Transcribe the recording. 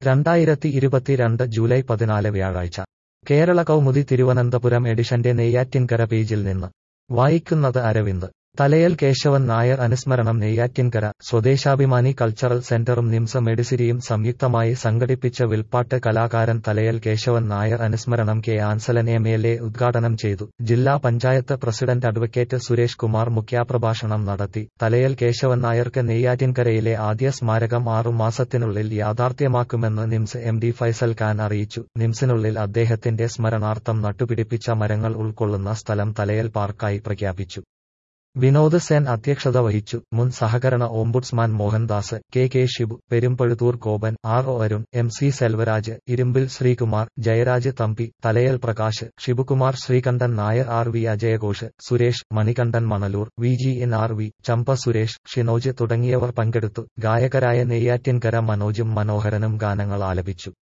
രണ്ടായിരത്തി ഇരുപത്തിരണ്ട് ജൂലൈ പതിനാല് വ്യാഴാഴ്ച കേരള കൗമുദി തിരുവനന്തപുരം എഡിഷന്റെ നെയ്യാറ്റിൻകര പേജിൽ നിന്ന് വായിക്കുന്നത് അരവിന്ദ് തലയൽ കേശവൻ നായർ അനുസ്മരണം നെയ്യാറ്റിൻകര സ്വദേശാഭിമാനി കൾച്ചറൽ സെന്ററും നിംസ മെഡിസിരിയും സംയുക്തമായി സംഘടിപ്പിച്ച വിൽപ്പാട്ട് കലാകാരൻ തലയൽ കേശവൻ നായർ അനുസ്മരണം K Ansalan M L A ഉദ്ഘാടനം ചെയ്തു ജില്ലാ പഞ്ചായത്ത് പ്രസിഡന്റ് അഡ്വക്കേറ്റ് സുരേഷ് കുമാർ മുഖ്യാപ്രഭാഷണം നടത്തി തലയൽ കേശവൻ നായർക്ക് നെയ്യാറ്റിൻകരയിലെ ആദ്യ സ്മാരകം ആറു മാസത്തിനുള്ളിൽ യാഥാർത്ഥ്യമാക്കുമെന്ന് നിംസ് എം ഡി ഫൈസൽ ഖാൻ അറിയിച്ചു നിംസിനുള്ളിൽ അദ്ദേഹത്തിന്റെ സ്മരണാർത്ഥം നട്ടുപിടിപ്പിച്ച മരങ്ങൾ ഉൾക്കൊള്ളുന്ന സ്ഥലം തലയൽ പാർക്കായി പ്രഖ്യാപിച്ചു വിനോദ് സെൻ അധ്യക്ഷത വഹിച്ചു മുൻ സഹകരണ ombudsman Mohandas K K Shibu Perumpazhuthoor Gopan R O Arun M C Selvaraj Irumbil Sreekumar Jayaraj Thampi Thalayal Prakash Shibukumar Sreekantan Nair R V അജയഘോഷ് Suresh Manikandan Manaloor V G N R V Champa Suresh Shinoj തുടങ്ങിയവർ പങ്കെടുത്തു ഗായകരായ നെയ്യാറ്റിൻകര മനോജും മനോഹരനും ഗാനങ്ങൾ ആലപിച്ചു